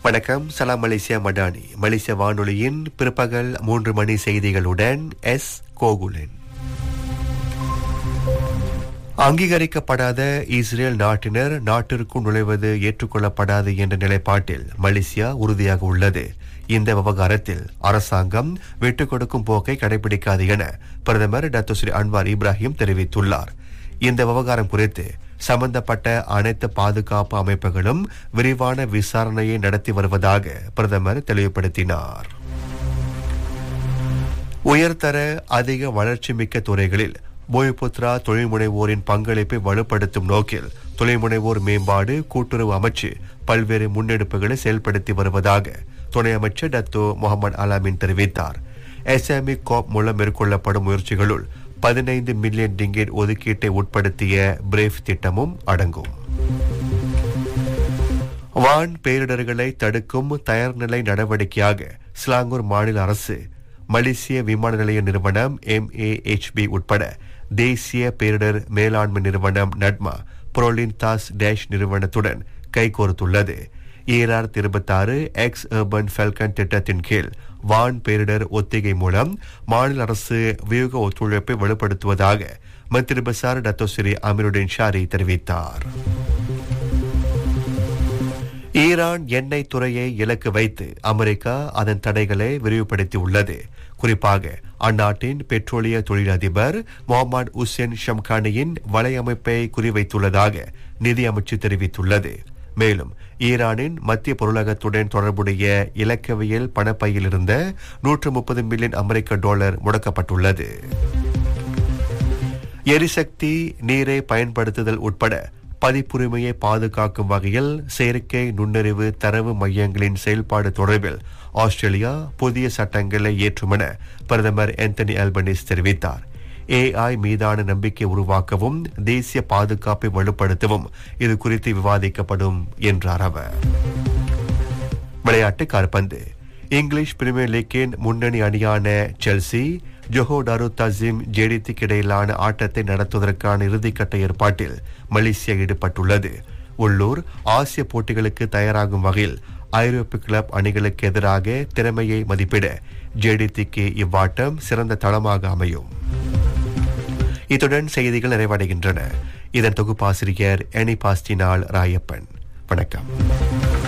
வணக்கம் சலாம் மலேசியா மடானி மலேசிய வானொலியின் பிற்பகல் மூன்று மணி செய்திகளுடன் எஸ் கோகுலன் அங்கீகரிக்கப்படாத இஸ்ரேல் நாட்டினர் நாட்டிற்குள் நுழைவது ஏற்றுக்கொள்ளப்படாது என்ற நிலைப்பாட்டில் மலேசியா உறுதியாக உள்ளது இந்த விவகாரத்தில் அரசாங்கம் விட்டுக் கொடுக்கும் போக்கை கடைபிடிக்காது என பிரதமர் டாக்டர் ஸ்ரீ அன்வார் இப்ராஹிம் தெரிவித்துள்ளார் இந்த விவகாரம் குறித்து சம்பந்தப்பட்ட அனைத்து பாதுகாப்பு அமைப்புகளும் விரிவான விசாரணையை நடத்தி வருவதாக பிரதமர் தெளிவுபடுத்தினார் உயர்தர அதிக வளர்ச்சிமிக்க துறைகளில் போய்புத்ரா தொழில் முனைவோரின் பங்களிப்பை வலுப்படுத்தும் நோக்கில் தொழில் முனைவோர் மேம்பாடு கூட்டுறவு அமைச்சு பல்வேறு முன்னெடுப்புகளை செயல்படுத்தி வருவதாக துணை அமைச்சர் டத்தோ முகமது அலாமின் தெரிவித்தார் எஸ்எம்இ கோப் மூலம் மேற்கொள்ளப்படும் முயற்சிகளுள் பதினைந்து மில்லியன் டிங்கெட் ஒதுக்கீட்டை உட்படுத்திய பிரேஃப் திட்டமும் அடங்கும் வான் பேரிடர்களை தடுக்கும் தயார்நிலை நடவடிக்கையாக ஸ்லாங்கூர் மாநில அரசு மலேசிய விமான நிலைய நிறுவனம் எம்ஏஎச்பி உட்பட தேசிய பேரிடர் மேலாண்மை நிறுவனம் நட்மா புரோலின் தாஸ் டேஷ் நிறுவனத்துடன் கைகோர்த்துள்ளது ஈராயிரத்தி இருபத்தாறு எக்ஸ் அர்பன் ஃபெல்கன் திட்டத்தின் கீழ் வான் பேரிடர் ஒத்திகை மூலம் மாநில அரசு வியூக ஒத்துழைப்பை வலுப்படுத்துவதாக மந்திரி பசார் டத்தோஸ்ரீ அமீருddin ஷாரி தெரிவித்தார் ஈரான் எண்ணெய் துறையை இலக்கு வைத்து அமெரிக்கா அதன் தடைகளை விரிவுபடுத்தியுள்ளது குறிப்பாக அந்நாட்டின் பெட்ரோலிய தொழிலதிபர் முகமது உசேன் ஷம்கானியின் வலையமைப்பை குறிவைத்துள்ளதாக நிதி அமைச்சு தெரிவித்துள்ளது மேலும் ஈரானின் மத்திய பொருளகத்துடன் தொடர்புடைய இலக்கவியல் பணப்பையில் இருந்த நூற்று முப்பது மில்லியன் அமெரிக்க டாலர் முடக்கப்பட்டுள்ளது எரிசக்தி நீரை பயன்படுத்துதல் உட்பட பதிப்புரிமையை பாதுகாக்கும் வகையில் செயற்கை நுண்ணறிவு தரவு மையங்களின் செயல்பாடு தொடர்பில் ஆஸ்திரேலியா புதிய சட்டங்களை ஏற்றும் என பிரதமர் ஆந்தனி ஆல்பனிஸ் தெரிவித்தார் ஏஐ மீதான நம்பிக்கை உருவாக்கவும் தேசிய பாதுகாப்பை வலுப்படுத்தவும் இது குறித்து விவாதிக்கப்படும் என்றார் அவர் விளையாட்டு கால்பந்து இங்கிலீஷ் பிரீமியர் லீக்கின் முன்னணி அணியான செல்சி ஜொஹோ டாரு தசீம் ஜேடித்துக்கு இடையிலான ஆட்டத்தை நடத்துவதற்கான இறுதிக்கட்ட ஏற்பாட்டில் மலேசியா ஈடுபட்டுள்ளது உள்ளூர் ஆசிய போட்டிகளுக்கு தயாராகும் வகையில் ஐரோப்பிய கிளப் அணிகளுக்கு எதிராக திறமையை மதிப்பிட ஜேடித்திக்கு இவ்வாட்டம் சிறந்த தளமாக அமையும் இத்துடன் செய்திகள் நிறைவடைகின்றன இதன் தொகுப்பாசிரியர் எனி பாஸ்டினால் ராயப்பன் வணக்கம்